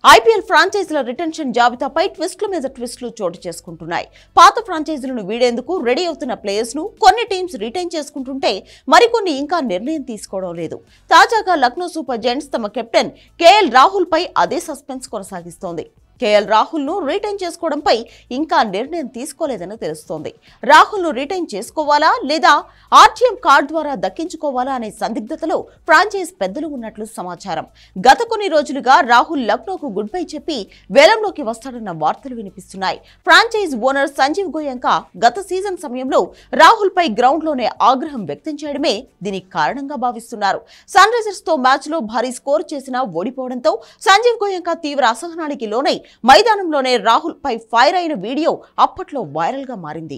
IPL ఫ్రాంచైజీల retention జాబితాపై ట్విస్టుల మీద ట్విస్టులు చోటు చేసుకుంటున్నాయి పాత ఫ్రాంచైజీలను వీడేందుకు రెడీ అవుతున్న ప్లేయర్స్ ను కొన్ని టీమ్స్ రిటైన్ చేసుకుంటుంటే మరికొన్ని ఇంకా నిర్ణయం తీసుకోవడం లేదు తాజాగా లక్నో సూపర్ జెంట్స్ తమ కెప్టెన్ కేఎల్ రాహుల్ పై అదే సస్పెన్స్ కొనసాగిస్తోంది కేఎల్ రాహుల్ ను రిటైన్ చేసుకోవడంపై ఇంకా నిర్ణయం తీసుకోలేదని తెలుస్తోంది రాహుల్ ను రిటైన్ చేసుకోవాలా లేదా ఆర్టీఎం కార్డ్ ద్వారా దక్కించుకోవాలా అనే సందిగ్ధతలో ఫ్రాంచైజ్ పెద్దలు ఉన్నట్లు సమాచారం గత కొన్ని రోజులుగా రాహుల్ లక్నోకు గుడ్ బై చెప్పి వేలంలోకి వస్తాడన్న వార్తలు వినిపిస్తున్నాయి ఫ్రాంచైజ్ ఓనర్ సంజీవ్ గోయంక గత సీజన్ సమయంలో రాహుల్ పై గ్రౌండ్ లోనే ఆగ్రహం వ్యక్తం చేయడమే దీనికి కారణంగా భావిస్తున్నారు సన్ రైజర్స్ తో మ్యాచ్ లో భారీ స్కోర్ చేసినా ఓడిపోవడంతో సంజీవ్ గోయంక తీవ్ర అసహనానికి లోనై మైదానంలోనే రాహుల్ పై ఫైర్ అయిన వీడియో అప్పట్లో వైరల్ గా మారింది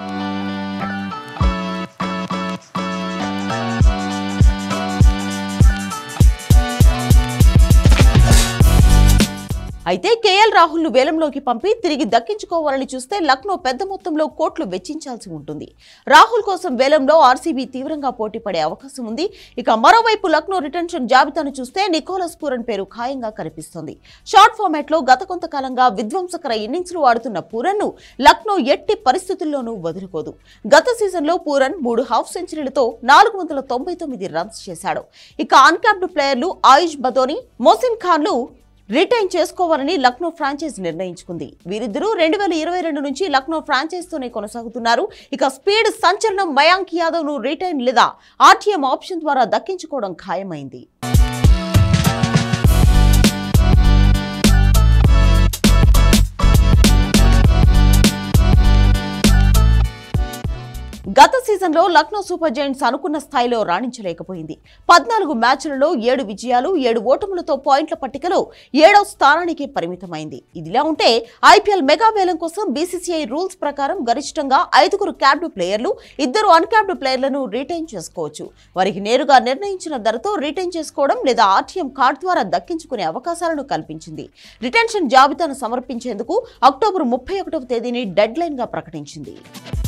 అయితే కేఎల్ రాహుల్ ను వేలంలోకి పంపి తిరిగి దక్కించుకోవాలని చూస్తే లక్నో పెద్ద మొత్తంలో కోట్లు వెచ్చించాల్సి ఉంటుంది రాహుల్ కోసం వేలంలో ఆర్సీబీ తీవ్రంగా పోటీ పడే అవకాశం ఉంది ఇక మరోవైపు లక్నో రిటెన్షన్ జాబితాను చూస్తే నికోలస్ పూరన్ పేరు ఖాయంగా కనిపిస్తోంది షార్ట్ ఫార్మాట్ లో గత కొంతకాలంగా విధ్వంసకర ఇన్నింగ్స్ ఆడుతున్న పూరన్ ను లక్నో ఎట్టి పరిస్థితుల్లోనూ వదులుకోదు గత సీజన్లో పూరన్ మూడు హాఫ్ సెంచరీలతో నాలుగు వందల తొంభై తొమ్మిది రన్స్ చేశాడు ఇక అన్క్యాప్డ్ ప్లేయర్లు ఆయుష్ బదోని మోసిన్ ఖాన్లు రిటైన్ చేసుకోవాలని లక్నో ఫ్రాంచైజ్ నిర్ణయించుకుంది వీరిద్దరూ రెండు వేల ఇరవై రెండు నుంచి లక్నో ఫ్రాంచైజ్ తోనే కొనసాగుతున్నారు ఇక స్పీడ్ సంచలనం మయాంక్ యాదవ్ ను రిటైన్ లేదా ఆర్టీఎం ఆప్షన్ ద్వారా దక్కించుకోవడం ఖాయమైంది గత సీజన్లో లక్నో సూపర్ జైంట్స్ అనుకున్న స్థాయిలో రాణించలేకపోయింది పద్నాలుగు మ్యాచ్లలో ఏడు విజయాలు ఏడు ఓటములతో పాయింట్ల పట్టికలో ఏడవ స్థానానికి పరిమితమైంది ఇదిలా ఉంటే ఐపీఎల్ మెగా వేలం కోసం బీసీసీఐ రూల్స్ ప్రకారం గరిష్టంగా ఐదుగురు క్యాప్డ్ ప్లేయర్లు ఇద్దరు అన్క్యాప్డ్ ప్లేయర్లను రిటైన్ చేసుకోవచ్చు వారికి నేరుగా నిర్ణయించిన ధరతో రిటైన్ చేసుకోవడం లేదా ఆర్టీఎం కార్డ్ ద్వారా దక్కించుకునే అవకాశాలను కల్పించింది రిటెన్షన్ జాబితాను సమర్పించేందుకు అక్టోబర్ ముప్పై ఒకటవ తేదీని డెడ్ లైన్ గా ప్రకటించింది